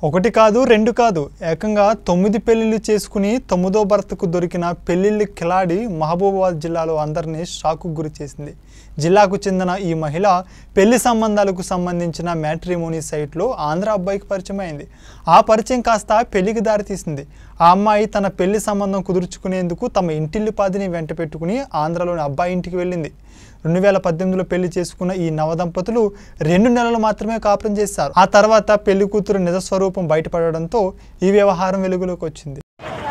ఒకటి కాదు రెండు కాదు ఏకంగా తొమ్మిది పెళ్లిళ్ళు చేసుకుని తొమ్మిదో భర్తకు దొరికిన పెళ్లిళ్ళు కిలాడి మహబూబాబాద్ జిల్లాలో అందరినీ షాకు గురి చేసింది జిల్లాకు చెందిన ఈ మహిళ పెళ్లి సంబంధాలకు సంబంధించిన మ్యాట్రిమోనీ సైట్లో ఆంధ్ర అబ్బాయికి పరిచయం అయింది ఆ పరిచయం కాస్త పెళ్లికి దారితీసింది ఆ అమ్మాయి తన పెళ్లి సంబంధం కుదుర్చుకునేందుకు తమ ఇంటిల్లిపాదిని వెంట పెట్టుకుని ఆంధ్రలోని అబ్బాయి ఇంటికి వెళ్ళింది రెండు వేల పద్దెనిమిదిలో పెళ్లి చేసుకున్న ఈ నవదంపతులు రెండు నెలలు మాత్రమే కాపురం చేశారు ఆ తర్వాత పెళ్లి కూతురు నిజ స్వరూపం బయటపడడంతో ఈ వ్యవహారం వెలుగులోకి వచ్చింది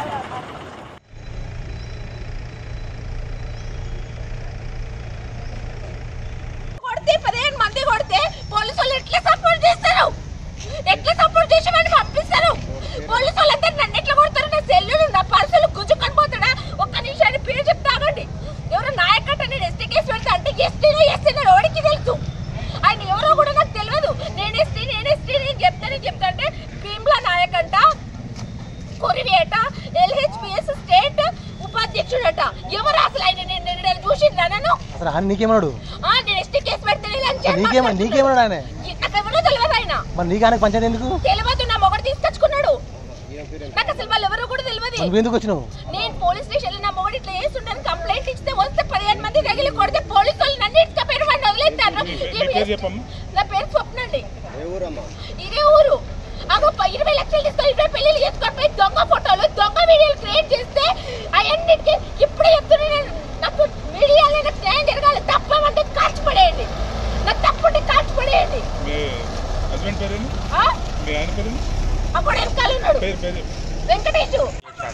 కొడితే పదిహేను మంది కొడితే పోలీసు వాళ్ళు ఎట్లా సపోర్ట్ చేస్తారు ఎట్లా సపోర్ట్ చేసి వాడిని పంపిస్తారు పోలీసు వాళ్ళందరూ నన్ను ఎట్లా కొడతారు నా సెల్లులు నా పర్సులు గుంజుకొని పోతాడా ఒక్క నిమిషాన్ని పేరు చెప్తానండి ఎవరో నాయకట్ట నేను ఎస్టీ కేసు పెడతా అంటే ఎస్టీలో ఎస్టీ ఓడికి తెలుసు ఆయన ఎవరో కూడా నాకు తెలియదు నేను ఎస్టీ నేను ఎస్టీ నేను చెప్తానే చెప్తా అంటే భీమ్లా నాయకంట కొరివేట ఎల్హెచ్పిఎస్ స్టేట్ ఉపాధ్యక్షుడట ఎవరు అసలు ఆయన నేను నేను చూసిందా నన్ను అసలు ఆయన నీకేమన్నాడు ఆ, నేను ఎస్టీ కేసు పెడితే అని చెప్పి నీకేమ నీకేమన్నాడు ఆయన నాకు ఎవరో తెలియదు ఆయన మరి నీకు ఆయనకు పంచాయతీ ఎందుకు తెలియదు నా మొగడు తీసుకొచ్చుకున్నాడు నాకు అసలు వాళ్ళు ఎవరో కూడా తెలియదు నువ్వు ఎందుకు వచ్చినావు నేను పోలీస్ స్టేషన్ లో నా మొగడు ఇట్లా చేస్తుంటాను కంప్లైంట్ ఇస్తే వస్తే పదిహేను మంది తగిలి కొడితే పోలీసు వాళ్ళు నన్ను ఇటుక పేరు వాడిని వదిలేస్తారు నా పేరు స్వప్న అండి ఇదే ఊరు అగో ప- ఇరవై లక్షలు తీసుకొని ఇరవై పెళ్లి చేసుకొని పోయి దొంగ ఫోటోలు దొంగ వీడియోలు క్రియేట్ చేస్తే అవన్నిటికీ ఇప్పుడే చెప్తున్నా నేను నాకు మీడియాలో నాకు న్యాయం జరగాలి తప్పమంటే కాల్చి పడేయండి నాకు తప్పుంటే కాల్చి పడేయండి మీ హస్బెండ్ పేరేంటి ఆ? మీ ఆయన పేరేంటి అప్పుడు వెనకాల ఉన్నాడు పేరు పేరు చెప్పు. వెంకటేషు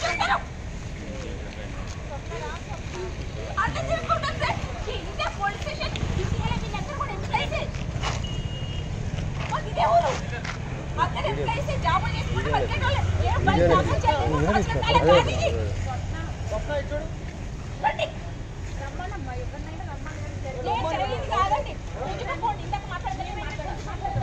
అర్థం చేసుకుంటాం సార్ ఇదే పోలీస్ స్టేషన్ ఇదే వీళ్ళందరూ కూడా ఎంప్లాయీస్ మాకు ఇదే ఊరు అందరూ ఎంప్లాయీస్ జాబులు చేసుకుంటూ బతికేటోళ్ళే. ఏం పని జాబులు చేయలేదు. బతకటాలే కాదు ఇది. రండి. లేదు సార్, ఇది కాదండి. కూర్చుకోండి. ఇందాక మాట్లాడదని మాట్లాడారు.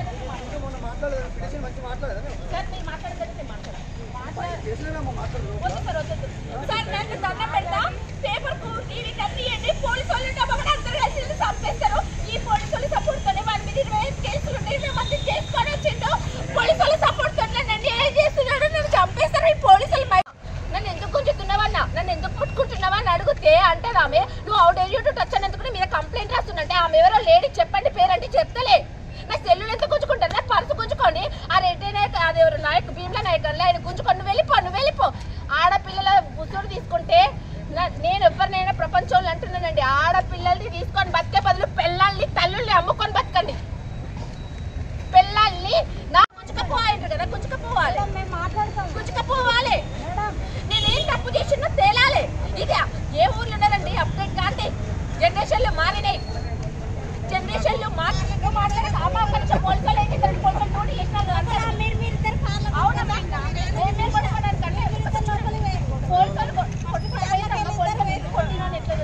సార్, మీరు మాట్లాడదని నేను మాట్లాడాను. వద్దు సార్, వద్దు, వద్దు. సార్, నన్ను దండం పెడతా. పేపర్కు, టీవీకి అన్ని ఇవ్వండి. పోలీసు వాళ్ళు డబ్బా కూడా అందరూ కలిసి వీళ్ళు చంపేస్తారు. ఈ పోలీసు వాళ్ళ support తోనే వాడి మీద ఇరవై ఐదు కేసులు ఉన్నాయి. ఇరవై మంది చేసుకొని వచ్చిండు. పోలీసు వాళ్ళ support తోనే నన్ను ఏం చేస్తున్నాడు? నన్ను చంపేస్తారు ఈ పోలీసులు బయట. నన్ను ఎందుకు గుంజుతున్నావన్నా నన్ను ఎందుకు ముట్టుకుంటున్నావా అని అడిగితే అంటే ఆమె నువ్వు అవుట్ ఏరియా టచ్ అన్నందుకు నీ మీద కంప్లైంట్ రాస్తుందంటే ఆమె ఎవరో లేడీ చెప్పండి పేరంటే చెప్తలే నా సెల్లులు ఎంత గుంజుకుంటారు నా పర్సు గుంజుకొని ఆ రెడ్డి నాయక్ అది ఎవరు నాయక్ భీమ్లా నాయక్ అని ఆయన గుంజుకొని నువ్వు వెళ్ళిపో నువ్వు వెళ్ళిపో ఆడపిల్లల ముసురు తీసుకుంటే నా- నేను ఎవరినైనా ప్రపంచంలో అంటున్నానండి ఆడపిల్లల్ని తీసుకొని బతికే బదులు పిల్లల్ని తల్లుల్ని అమ్ముకొని బతకండి పిల్లల్ని నా గుంజుకపోవాలి కదా గుంజుకపోవాలి గుంజుకపోవాలి నేనేం తప్పు చేసినా తేలాలి ఇది ఏ ఊర్లో ఉన్నారండి అప్డేట్ కాంతి జనరేషన్లు మారినాయి జనరేషన్లు మాట్లాడక మాట్లాడక అమ్మ కొంచెం పోలీసులు ఏం చేస్తారు పోలీసులు డ్యూటీ చేసినారు అవునా మేము మేము కొట్టుకోవడానికి కంటే పోలీసులు కొట్టుకోవడానికి పోలీసులు కొట్టినా ఎట్లా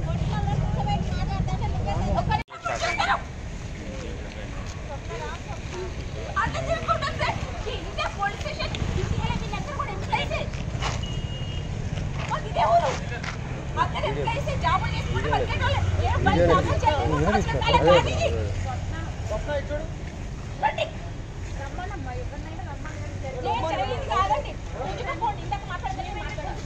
ఒక్క నిమిషం. అర్థం చేసుకుంటాం సార్ ఇదే పోలీస్ స్టేషన్ ఇదే వీళ్ళందరూ కూడా ఎంప్లాయీస్ మాకు ఇదే ఊరు అందరూ ఎంప్లాయీస్ జాబులు చేసుకుంటూ బతికేటోళ్ళే. ఏం పని జాబులు చేయలేదు. బతకటాలే కాదు ఇది. రండి. లేదు సార్, ఇది కాదండి. గుంజుకోండి. ఇందాక మాట్లాడదని మాట్లాడారు.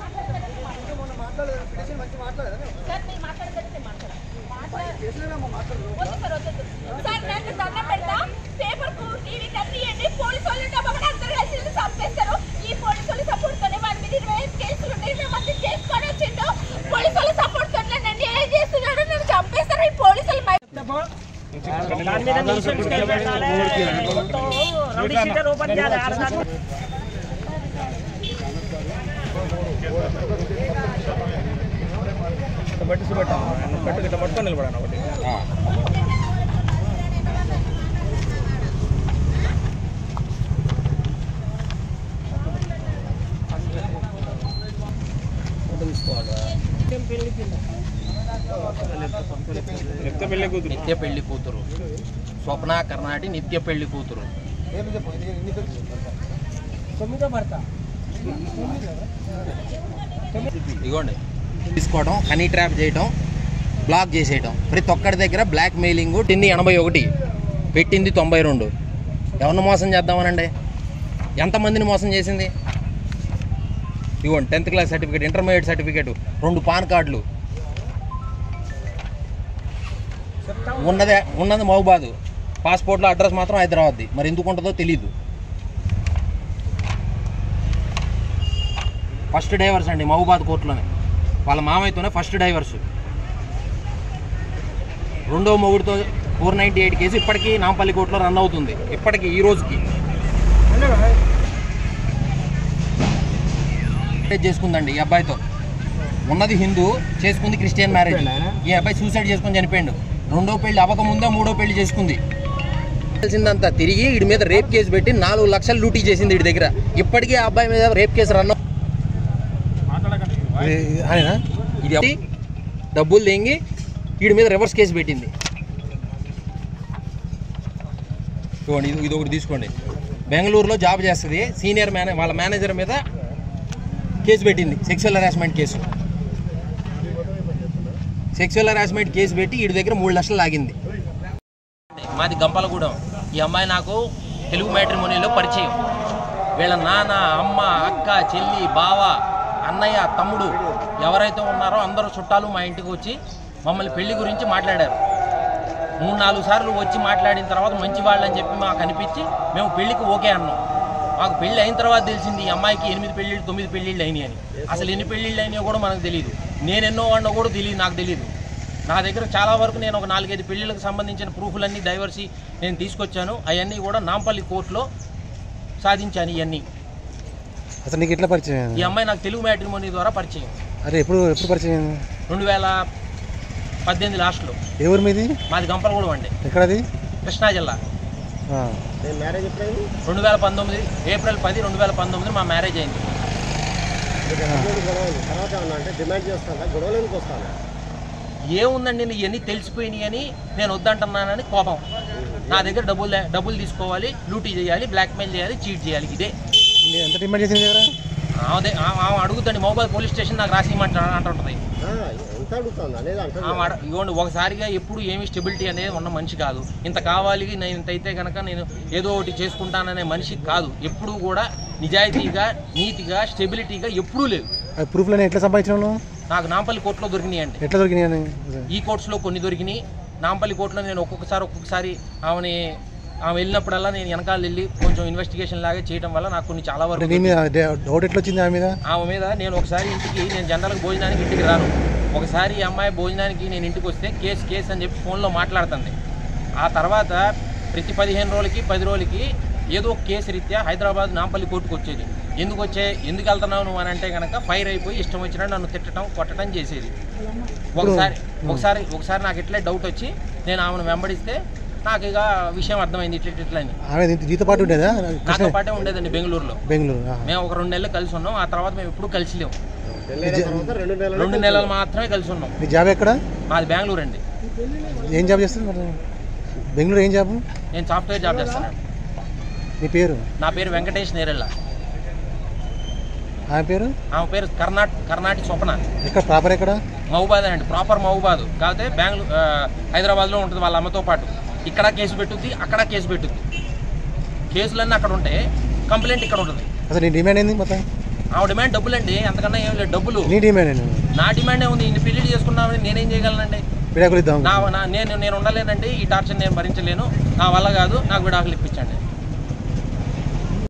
సార్, మీరు మాట్లాడదని నేను మాట్లాడాను. వద్దు సార్, వద్దు, వద్దు. సార్, నన్ను దండం పెడతా. పేపర్కు, టీవీకి అన్ని ఇవ్వండి. పోలీసు వాళ్ళు డబ్బా కూడా అందరూ కలిసి వీళ్ళు చంపేస్తారు. ఈ పోలీసు వాళ్ళ support తోనే వాడి మీద ఇరవై ఐదు కేసులు ఉన్నాయి. ఇరవై మంది చేసుకొని వచ్చిండు. పోలీసు వాళ్ళ support తోనే నన్ను ఏం చేస్తున్నాడు? నన్ను చంపేస్తారు ఈ పోలీసులు బయట దాని మీద నిమిషం స్కేల్ పెట్టాలి మొత్తం రౌడీ షీటర్ ఓపెన్ చేయాలి ఆడదాన్ని బట్టి చూపెట్టాను పెట్టు ఇట్లా పట్టుకొని నిలబడాను ఒకటి నిత్య పెళ్లి కూతురు నిత్య పెళ్లి కూతురు స్వప్న కర్ణాటి నిత్య పెళ్లి కూతురు ఇదిగోండి తీసుకోవడం హనీ ట్రాప్ చేయడం బ్లాక్ చేసేయడం ప్రతి ఒక్కడి దగ్గర బ్లాక్ మెయిలింగ్ పెట్టింది ఎనభై ఒకటి పెట్టింది తొంభై రెండు ఎవరిని మోసం చేద్దామనండి ఎంతమందిని మోసం చేసింది ఇవ్వండి tenth class certificate intermediate certificate రెండు పాన్ కార్డులు ఉన్నదే ఉన్నది మహబాదు పాస్పోర్ట్లో అడ్రస్ మాత్రం హైదరాబాద్ది మరి ఎందుకు ఉంటుందో తెలీదు ఫస్ట్ డైవర్స్ అండి మహబూబాద్ కోర్టులోనే వాళ్ళ మామయ్యతోనే ఫస్ట్ డైవర్స్ రెండో మొగుడితో ఫోర్ నైంటీ ఎయిట్ కేసు ఇప్పటికీ నాంపల్లి కోర్టులో రన్ అవుతుంది ఇప్పటికీ ఈ రోజుకి మ్యారేజ్ చేసుకుందండి ఈ అబ్బాయితో ఉన్నది హిందూ చేసుకుంది క్రిస్టియన్ మ్యారేజ్ ఈ అబ్బాయి సూసైడ్ చేసుకొని చనిపోయాడు రెండో పెళ్లి అవ్వకముందే మూడో పెళ్లి చేసుకుంది తెలిసిందంతా తిరిగి వీడి మీద రేప్ కేసు పెట్టి నాలుగు లక్షలు లూటీ చేసింది వీడి దగ్గర ఇప్పటికీ ఆ అబ్బాయి మీద రేప్ కేసు రన్ ఇది- ఆయనా ఇది ఒకటి డబ్బులు తెంగి వీడి మీద రివర్స్ కేసు పెట్టింది చూడండి ఇది ఇది ఒకటి తీసుకోండి బెంగళూరులో జాబ్ చేస్తుంది సీనియర్ మేనే వాళ్ళ మేనేజర్ మీద కేసు పెట్టింది sexual harassment case sexual harassment case పెట్టి వీడి దగ్గర మూడు లక్షలు లాగింది మాది గంపలగూడెం ఈ అమ్మాయి నాకు తెలుగు మ్యాట్రిమోనీలో పరిచయం వీళ్ళ నాన్న అమ్మ అక్క చెల్లి బావ అన్నయ్య తమ్ముడు ఎవరైతే ఉన్నారో అందరూ చుట్టాలు మా ఇంటికి వచ్చి మమ్మల్ని పెళ్లి గురించి మాట్లాడారు మూడు నాలుగు సార్లు వచ్చి మాట్లాడిన తర్వాత మంచి వాళ్ళని చెప్పి మాకు అనిపించి మేము పెళ్లికి ఓకే అన్నాం మాకు పెళ్లి అయిన తర్వాత తెలిసింది ఈ అమ్మాయికి ఎనిమిది పెళ్ళిళ్ళు తొమ్మిది పెళ్ళిళ్ళు అయినాయి అని అసలు ఎన్ని పెళ్ళిళ్ళు అయినాయో కూడా మనకు తెలియదు నేను ఎన్నో వాడినో కూడా తెలియదు నాకు తెలియదు నా దగ్గర చాలా వరకు నేను ఒక నాలుగైదు పెళ్ళిళ్ళకి సంబంధించిన ప్రూఫ్లన్నీ డైవర్సీ నేను తీసుకొచ్చాను అవన్నీ కూడా నాంపల్లి కోర్టులో సాధించాను ఇవన్నీ అసలు నీకు ఎట్లా పరిచయం అయింది? ఈ అమ్మాయి నాకు తెలుగు మ్యాట్రిమోనీ ద్వారా పరిచయం అరే ఎప్పుడు ఎప్పుడు పరిచయం అయింది? రెండు వేల పద్దెనిమిది లాస్ట్లో ఏ ఊరు మీది మాది గంపలగూడెం అండి ఎక్కడది కృష్ణా జిల్లా ఆ. రెండు వేల పంతొమ్మిది ఏప్రిల్ పది రెండు వేల పంతొమ్మిది మా మ్యారేజ్ అయింది ఏముందండి ఇవన్నీ తెలిసిపోయినాయి అని నేను వద్దంటున్నానని కోపం నా దగ్గర డబ్బులు లే- డబ్బులు తీసుకోవాలి లూటీ చేయాలి బ్లాక్మెయిల్ చేయాలి చీట్ చేయాలి ఇదే నీ ఎంత డిమాండ్ చేసింది దగ్గర ఆమె ఆమె అడుగుతుంది మొబైల్ పోలీస్ స్టేషన్ నాకు రాసి ఇమ్మంట అంటుంటుంది ఆమె అడ- ఇదిగోండి ఒకసారిగా ఎప్పుడు ఏమి స్టెబిలిటీ అనేది ఉన్న మనిషి కాదు ఇంత కావాలి నేను ఇంత అయితే కనుక నేను ఏదో ఒకటి చేసుకుంటాననే మనిషి కాదు ఎప్పుడూ కూడా నిజాయితీగా నీతిగా స్టెబిలిటీగా ఎప్పుడూ లేవు అది ప్రూఫ్లని ఎట్లా సంపాదించావు నువ్వు? నాకు నాంపల్లి కోర్టులో దొరికినాయి అండి ఎట్లా దొరికినాయి అని ఈ కోర్ట్స్లో కొన్ని దొరికినాయి నాంపల్లి కోర్టులో నేను ఒక్కొక్కసారి ఒక్కొక్కసారి ఆమెని ఆమె వెళ్ళినప్పుడల్లా నేను వెనకాల వెళ్ళి కొంచెం ఇన్వెస్టిగేషన్ లాగా చేయడం వల్ల నాకు కొన్ని చాలా అంటే వరకు నీ మీద డే- డౌట్ ఎట్లా వచ్చింది ఆమె మీద ఆమె మీద నేను ఒకసారి ఇంటికి నేను జనరల్గా భోజనానికి ఇంటికి రాను ఒకసారి ఈ అమ్మాయి భోజనానికి నేను ఇంటికి వస్తే కేసు కేసు అని చెప్పి ఫోన్లో మాట్లాడుతుంది ఆ తర్వాత ప్రతి పదిహేను రోజులకి పది రోజులకి ఏదో ఒక కేసు రీత్యా హైదరాబాద్ నాంపల్లి కోర్టుకు వచ్చేది ఎందుకు వచ్చే ఎందుకు వెళ్తున్నావు నువ్వు అని అంటే కనుక ఫైర్ అయిపోయి ఇష్టం వచ్చినట్టు నన్ను తిట్టడం కొట్టడం చేసేది ఒకసారి ఒకసారి ఒకసారి నాకు ఇట్లే డౌట్ వచ్చి నేను ఆమెను వెంబడిస్తే నాకు ఇక విషయం అర్థమైంది ఇట్లా ఇట్లా అని ఆమె నీతో- నీతో పాటు ఉండేదా నాతో పాటే ఉండేదండి బెంగళూరులో బెంగళూరు ఆ. మేము ఒక రెండు నెలలు కలిసి ఉన్నాం ఆ తర్వాత మేము ఎప్పుడు కలిసి లేము నీ జా- రెండు నెలలు మాత్రమే కలిసి ఉన్నాం నీ జాబ్ ఎక్కడ మాది బెంగళూరు అండి ఏం జాబ్ చేస్తుంది మరి బెంగళూరు ఏం జాబ్ నేను సాఫ్ట్వేర్ జాబ్ చేస్తాను నీ పేరు నా పేరు వెంకటేష్ నేరెళ్ళ ఆమె పేరు ఆమె పేరు కర్ణాట్ కర్ణాటి స్వప్న ఎక్కడ ప్రాపర్ ఎక్కడ మహబాద్ అండి ప్రాపర్ మహబాద్ కాకపోతే బెంగళూరు ఆ, హైదరాబాద్లో ఉంటుంది వాళ్ళ అమ్మతో పాటు ఇక్కడ కేసు పెట్టుద్ది అక్కడ కేసు పెట్టుద్ది కేసులన్నీ అక్కడ ఉంటే కంప్లైంట్ ఇక్కడ ఉంటుంది అసలు నీ డిమాండ్ ఏంది మొత్తం ఆమె డిమాండ్ డబ్బులు అండి అంతకన్నా ఏం లేదు డబ్బులు నీ డిమాండ్ ఏంది నా డిమాండ్ ఉంది ఇన్ని పెళ్లి చేసుకున్నామని నేనేం చేయగలనండి విడాకులు ఇద్దాం నా నా- నేను నేను ఉండలేనండి ఈ టార్చర్ నేను భరించలేను నా వల్ల కాదు నాకు విడాకులు ఇప్పించండి